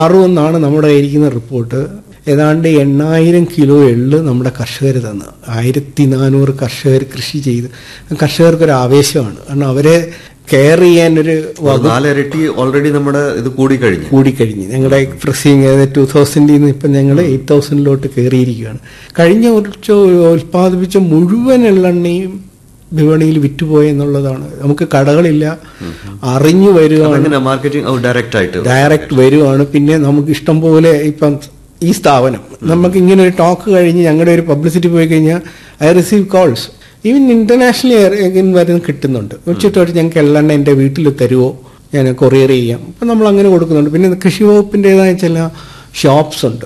അറുപെന്നാണ് നമ്മുടെ കയ്യിരിക്കുന്ന റിപ്പോർട്ട് ഏതാണ്ട് എണ്ണായിരം കിലോ എള്ള് നമ്മുടെ കർഷകർ തന്നു ആയിരത്തി നാനൂറ് കർഷകർ കൃഷി ചെയ്ത് കർഷകർക്കൊരു ആവേശമാണ് കാരണം അവരെ കെയർ ചെയ്യാനൊരു ഒരു നാലിരട്ടി ഓൾറെഡി നമ്മുടെ ഇത് കൂടിക്കഴിഞ്ഞു കൂടിക്കഴിഞ്ഞ് ഞങ്ങളുടെ പ്രസിങ് ടൂ തൗസൻഡിൽ നിന്ന് ഇപ്പം ഞങ്ങൾ എയ്റ്റ് തൗസൻഡിലോട്ട് കയറിയിരിക്കുകയാണ് കഴിഞ്ഞ വർഷം ഉൽപ്പാദിപ്പിച്ച മുഴുവൻ എള്ളെണ്ണയും വിപണിയിൽ വിറ്റുപോയി എന്നുള്ളതാണ് നമുക്ക് കടകളില്ല അറിഞ്ഞു വരികയാണ് അങ്ങനെ മാർക്കറ്റിംഗ് ഡയറക്റ്റ് ആയിട്ട് ഡയറക്റ്റ് വരുവാണ് പിന്നെ നമുക്ക് ഇഷ്ടം പോലെ ഇപ്പം ഈ സ്ഥാപനം നമുക്ക് ഇങ്ങനെ ഒരു ടോക്ക് കഴിഞ്ഞ് ഞങ്ങളുടെ ഒരു പബ്ലിസിറ്റി പോയി കഴിഞ്ഞാൽ I receive calls even internationally വരുന്ന കിട്ടുന്നുണ്ട് ഉച്ചിട്ടോട്ട് ഞങ്ങൾക്ക് എള്ളെണ്ണ എൻ്റെ വീട്ടിൽ തരുമോ ഞാൻ കൊറിയർ ചെയ്യാം അപ്പം നമ്മൾ അങ്ങനെ കൊടുക്കുന്നുണ്ട് പിന്നെ കൃഷി വകുപ്പിൻ്റെതായ ചില ഷോപ്സ് ഉണ്ട്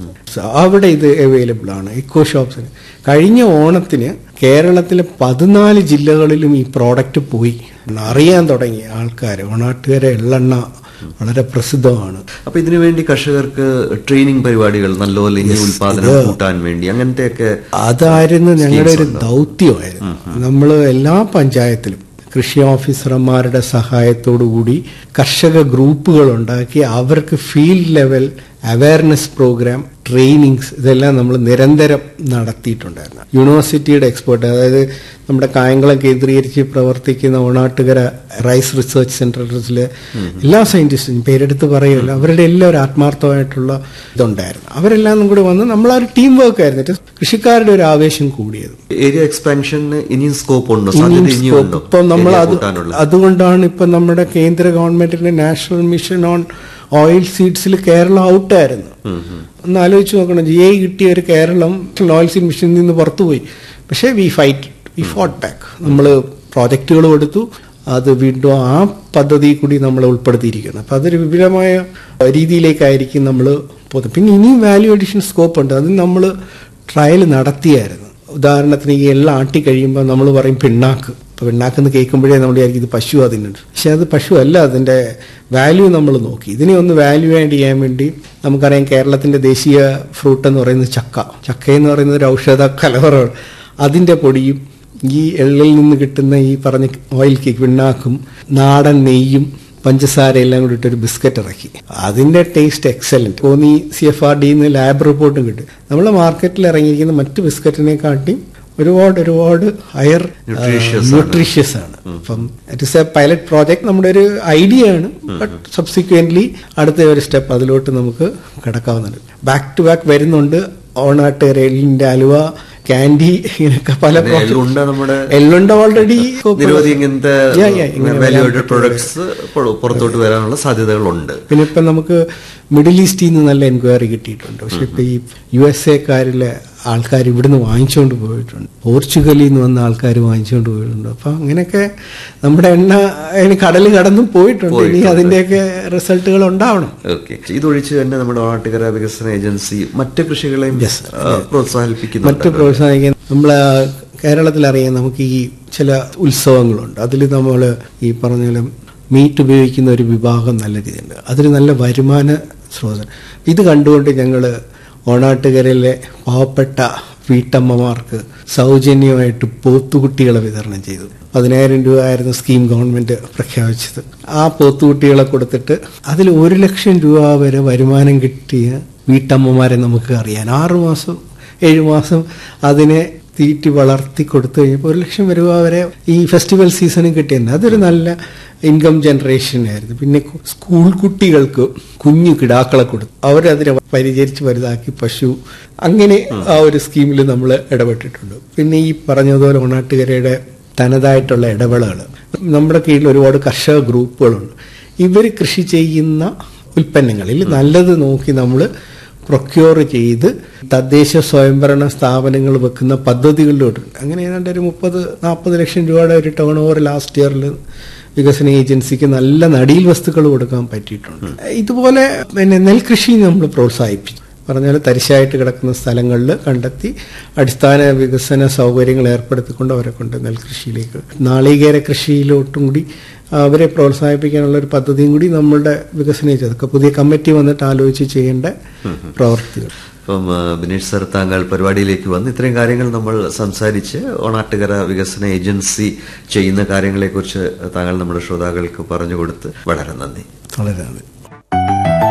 അവിടെ ഇത് അവൈലബിൾ ആണ് ഇക്കോ ഷോപ്സിന് കഴിഞ്ഞ ഓണത്തിന് കേരളത്തിലെ പതിനാല് ജില്ലകളിലും ഈ പ്രോഡക്റ്റ് പോയി അറിയാൻ തുടങ്ങി ആൾക്കാർ ഓണാട്ടുകാരെ എള്ളെണ്ണ വളരെ പ്രസിദ്ധമാണ് അപ്പൊ ഇതിനു വേണ്ടി കർഷകർക്ക് ട്രെയിനിങ് പരിപാടികൾ നല്ലപോലെ ഇനി ഉൽപാദനം കൂട്ടാൻ വേണ്ടി അങ്ങനത്തെയൊക്കെ അതായിരുന്നു ഞങ്ങളുടെ ഒരു ദൗത്യമായിരുന്നു നമ്മൾ എല്ലാ പഞ്ചായത്തിലും കൃഷി ഓഫീസർമാരുടെ സഹായത്തോടു കൂടി കർഷക ഗ്രൂപ്പുകൾ ഉണ്ടാക്കി അവർക്ക് field level awareness programme trainings ഇതെല്ലാം നമ്മൾ നിരന്തരം നടത്തിയിട്ടുണ്ടായിരുന്നു യൂണിവേഴ്സിറ്റിയുടെ എക്സ്പേർട്ട് അതായത് നമ്മുടെ കായംകുളം കേന്ദ്രീകരിച്ച് പ്രവർത്തിക്കുന്ന ഓണാട്ടുകര റൈസ് റിസർച്ച് സെന്ററിലെ എല്ലാ സയന്റിസ്റ്റും പേരെടുത്ത് പറയുമല്ലോ അവരുടെ എല്ലാം ഒരു ആത്മാർത്ഥമായിട്ടുള്ള ഇതുണ്ടായിരുന്നു അവരെല്ലാം കൂടി വന്ന് നമ്മൾ ആ ഒരു ടീം വർക്ക് ആയിരുന്നു കൃഷിക്കാരുടെ ഒരു ആവേശം കൂടിയത് ഏരിയ എക്സ്പാൻഷന് ഇനിയും സ്കോപ്പ് ഉണ്ടോ സാധ്യത ഇനിയും ഉണ്ടോ ഇപ്പം നമ്മൾ area അത് കൂട്ടാനുള്ള അതുകൊണ്ടാണ് ഇപ്പം നമ്മുടെ കേന്ദ്ര ഗവൺമെന്റിന്റെ നാഷണൽ മിഷൻ ഓൺ ഓയിൽ സീഡ്സിൽ കേരളം ഔട്ടായിരുന്നു ഒന്ന് ആലോചിച്ച് നോക്കണം ജി ഐ കിട്ടിയ ഒരു കേരളം ഓയിൽ സീഡ് മിഷനിൽ നിന്ന് പുറത്തുപോയി പക്ഷേ we fight we fought back നമ്മൾ പ്രോജക്റ്റുകൾ കൊടുത്തു അത് വീണ്ടും ആ പദ്ധതി കൂടി നമ്മൾ ഉൾപ്പെടുത്തിയിരിക്കുന്നു അപ്പം അതൊരു വിപുലമായ രീതിയിലേക്കായിരിക്കും നമ്മൾ പോകുന്നത് പിന്നെ ഇനിയും വാല്യൂ അഡീഷൻ സ്കോപ്പ് ഉണ്ട് അത് നമ്മൾ ട്രയൽ നടത്തിയായിരുന്നു ഉദാഹരണത്തിന് ഈ എല്ലാം ആട്ടി കഴിയുമ്പോൾ നമ്മൾ പറയും പിണ്ണാക്ക് ഇപ്പൊ പിണ്ണാക്കെന്ന് കേൾക്കുമ്പോഴേ നമ്മൾ വിചാരിക്കും ഇത് പശു അതിനുണ്ട് പക്ഷെ അത് പശു അല്ല അതിന്റെ വാല്യൂ നമ്മൾ നോക്കി ഇതിനെ ഒന്ന് വാല്യൂ ആഡ് ചെയ്യാൻ വേണ്ടി നമുക്കറിയാം കേരളത്തിന്റെ ദേശീയ ഫ്രൂട്ട് എന്ന് പറയുന്നത് ചക്ക ചക്ക എന്ന് പറയുന്നത് ഒരു ഔഷധ കലവറമാണ് അതിന്റെ പൊടിയും ഈ എള്ളിൽ നിന്ന് കിട്ടുന്ന ഈ പറഞ്ഞ ഓയിൽ കേക്ക് പിണ്ണാക്കും നാടൻ നെയ്യും പഞ്ചസാര എല്ലാം കൂടി ഇട്ടൊരു ബിസ്ക്കറ്റ് ഇറക്കി അതിന്റെ taste excellent Konni C F R ഡിന്ന് ലാബ് റിപ്പോർട്ടും കിട്ടും നമ്മൾ മാർക്കറ്റിൽ ഇറങ്ങിയിരിക്കുന്ന മറ്റ് ബിസ്ക്കറ്റിനെ കാട്ടി ഒരുപാട് ഒരുപാട് ഹയർ Nutritious ആണ്. ന്യൂട്രീഷ്യസ് ആണ് അപ്പം it is a pilot project നമ്മുടെ ഒരു ഐഡിയ ആണ് ബട്ട് സബ്സിക്വന്റ്ലി അടുത്ത ഒരു സ്റ്റെപ്പ് അതിലോട്ട് നമുക്ക് കിടക്കാവുന്നുണ്ട് ബാക്ക് ടു ബാക്ക് വരുന്നുണ്ട് ഓണാട്ട് റെയിലിന്റെ അലുവ കാൻഡി ഇങ്ങനെയൊക്കെ പല പിന്നെ എള്ളുണ്ട നമ്മുടെ എള്ളുണ്ട ഓൾറെഡി നിരവധി ഇങ്ങനത്തെ Yeah, yeah, ഇങ്ങനെ വാല്യൂ വരാൻ പ്രൊഡക്ട്സ് പുറത്തോട്ട് വരാനുള്ള സാധ്യതകളുണ്ട് പിന്നെ ഇപ്പം നമുക്ക് മിഡിൽ ഈസ്റ്റിൽ നിന്ന് നല്ല എൻക്വയറി കിട്ടിയിട്ടുണ്ട് പക്ഷെ ഇപ്പൊ ഈ യു എസ് എക്കാരിലെ ആൾക്കാർ ഇവിടുന്ന് വാങ്ങിച്ചുകൊണ്ട് പോയിട്ടുണ്ട് പോർച്ചുഗലിൽ നിന്ന് വന്ന ആൾക്കാർ വാങ്ങിച്ചുകൊണ്ട് പോയിട്ടുണ്ട് അപ്പൊ അങ്ങനെയൊക്കെ നമ്മുടെ എണ്ണ അതിന് കടൽ കടന്നും പോയിട്ടുണ്ട് ഇനി അതിന്റെയൊക്കെ റിസൾട്ടുകൾ ഉണ്ടാവണം ഓക്കെ ഇതൊഴിച്ച് തന്നെ നമ്മുടെ ഓണാട്ടുകര വികസന ഏജൻസി മറ്റ് കൃഷികളെയും ആ, പ്രോത്സാഹിപ്പിക്കുന്നുണ്ട് മറ്റ് പ്രോത്സാഹിക്കാൻ നമ്മൾ കേരളത്തിൽ അറിയാം നമുക്ക് ഈ ചില ഉത്സവങ്ങളുണ്ട് അതിൽ നമ്മൾ ഈ പറഞ്ഞ പോലെ മീറ്റ് ഉപയോഗിക്കുന്ന ഒരു വിഭാഗം നല്ല രീതിയുണ്ട് അതൊരു നല്ല വരുമാന സ്രോതസ് ഇത് കണ്ടുകൊണ്ട് ഞങ്ങൾ ഓണാട്ടുകരയിലെ പാവപ്പെട്ട വീട്ടമ്മമാർക്ക് സൗജന്യമായിട്ട് പോത്തുകുട്ടികളെ വിതരണം ചെയ്തു പതിനായിരം രൂപ ആയിരുന്നു സ്കീം ഗവൺമെന്റ് പ്രഖ്യാപിച്ചത് ആ പോത്തുകുട്ടികളെ കൊടുത്തിട്ട് അതിൽ ഒരു ലക്ഷം രൂപ വരെ വരുമാനം കിട്ടിയ വീട്ടമ്മമാരെ നമുക്ക് അറിയാൻ ആറു മാസം ഏഴു മാസം അതിനെ തീറ്റി വളർത്തി കൊടുത്തു കഴിഞ്ഞപ്പോൾ ഒരു ലക്ഷം രൂപ വരെ ഈ ഫെസ്റ്റിവൽ സീസണിൽ കിട്ടിയിട്ടുണ്ട് അതൊരു നല്ല ഇൻകം ജനറേഷൻ ആയിരുന്നു പിന്നെ കു- സ്കൂൾ കുട്ടികൾക്ക് കുഞ്ഞു കിടാക്കളെ കൊടുത്തു അവരതിനെ പരിചരിച്ച് വലുതാക്കി പശു അങ്ങനെ ആ ഒരു സ്കീമിൽ നമ്മൾ ഇടപെട്ടിട്ടുണ്ട് പിന്നെ ഈ പറഞ്ഞതുപോലെ ഓണാട്ടുകരയുടെ തനതായിട്ടുള്ള ഇടവേളകൾ നമ്മുടെ കീഴിൽ ഒരുപാട് കർഷക ഗ്രൂപ്പുകളുണ്ട് ഇവർ കൃഷി ചെയ്യുന്ന ഉൽപ്പന്നങ്ങളിൽ നല്ലത് നോക്കി നമ്മൾ പ്രൊക്യൂർ ചെയ്ത് തദ്ദേശ സ്വയംഭരണ സ്ഥാപനങ്ങൾ വെക്കുന്ന പദ്ധതികളിലോട്ടുണ്ട് അങ്ങനെ ഏതാണ്ട് ഒരു മുപ്പത് നാൽപ്പത് ലക്ഷം രൂപയുടെ ഒരു ടേൺ ഓവർ ലാസ്റ്റ് ഇയറിൽ വികസന ഏജൻസിക്ക് നല്ല നടീൽ വസ്തുക്കൾ കൊടുക്കാൻ പറ്റിയിട്ടുണ്ട് ഇതുപോലെ പിന്നെ നെൽകൃഷി നമ്മൾ പ്രോത്സാഹിപ്പിച്ചു പറഞ്ഞാൽ തരിശായിട്ട് കിടക്കുന്ന സ്ഥലങ്ങളിൽ കണ്ടെത്തി അടിസ്ഥാന വികസന സൗകര്യങ്ങൾ ഏർപ്പെടുത്തിക്കൊണ്ട് അവരെ കൊണ്ട് നെൽകൃഷിയിലേക്ക് നാളികേര കൃഷിയിലോട്ടും കൂടി അവരെ പ്രോത്സാഹിപ്പിക്കാനുള്ള ഒരു പദ്ധതിയും കൂടി നമ്മളുടെ വികസനം ചെയ്തു അതൊക്കെ പുതിയ കമ്മിറ്റി വന്നിട്ട് ആലോചിച്ച് ചെയ്യേണ്ട പ്രവർത്തികൾ അപ്പം ആ, ബിനീഷ് സർ താങ്കൾ പരിപാടിയിലേക്ക് വന്ന് ഇത്രയും കാര്യങ്ങൾ നമ്മൾ സംസാരിച്ച് ഓണാട്ടുകര വികസന ഏജൻസി ചെയ്യുന്ന കാര്യങ്ങളെക്കുറിച്ച് താങ്കൾ നമ്മുടെ ശ്രോതാക്കൾക്ക് പറഞ്ഞു കൊടുത്ത് വളരെ നന്ദി വളരെ നന്ദി